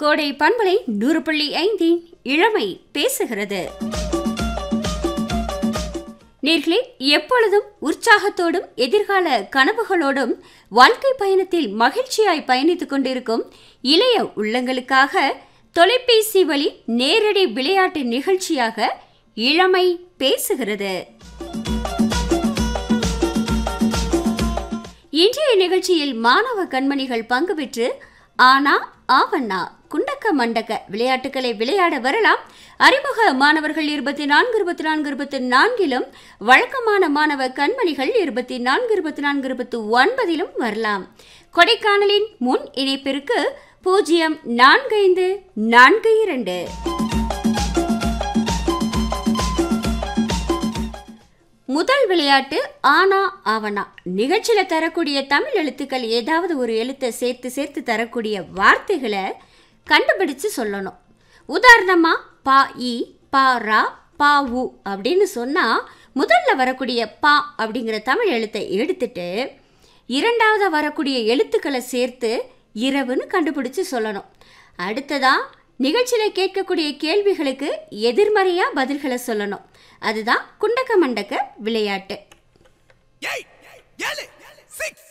கோடை பண்பலை நூறு புள்ளி ஐந்தின் இளமை பேசுகிறது நேர்களே எப்பொழுதும் உற்சாகத்தோடும் எதிர்கால கனவுகளோடும் வாழ்க்கை பயணத்தில் மகிழ்ச்சியாய் பயணித்துக் கொண்டிருக்கும் இளைய உள்ளங்களுக்காக தொலைபேசி வழி நேரடி விளையாட்டு நிகழ்ச்சியாக இளமை பேசுகிறது இன்றைய நிகழ்ச்சியில் மாணவ கண்மணிகள் பங்கு பெற்று ஆனா ஆவண்ணா குண்டக்க மண்டக்க விளையாட்டுகளை விளையாட வரலாம் அறிமுக மாணவர்கள் இருபத்தி நான்கு இருபத்தி நான்கு இருபத்தி நான்கிலும் வழக்கமான மாணவ கண்மணிகள் இருபத்தி நான்கு இருபத்தி நான்கு இருபத்தி ஒன்பதிலும் வரலாம் கொடைக்கானலின் முன் இணைப்பிற்கு பூஜ்ஜியம் நான்கு ஐந்து நான்கு இரண்டு முதல் விளையாட்டு ஆனா ஆவனா நிகழ்ச்சியில தரக்கூடிய தமிழ் எழுத்துக்கள் ஏதாவது ஒரு எழுத்தை சேர்த்து சேர்த்து தரக்கூடிய வார்த்தைகளை கண்டுபிடிச்சு சொல்லணும் உதாரணமா பா இ பா ரா பா உ அப்படின்னு சொன்னா முதல்ல வரக்கூடிய பா அப்படிங்கிற தமிழ் எழுத்தை எடுத்துட்டு இரண்டாவது வரக்கூடிய எழுத்துக்களை சேர்த்து இரவுன்னு கண்டுபிடிச்சு சொல்லணும் அடுத்ததா நிகழ்ச்சியில கேட்கக்கூடிய கேள்விகளுக்கு எதிர்மறையா பதில்களை சொல்லணும் அதுதான் குண்டக்க மண்டக்க விளையாட்டு eight, ஏழு, six,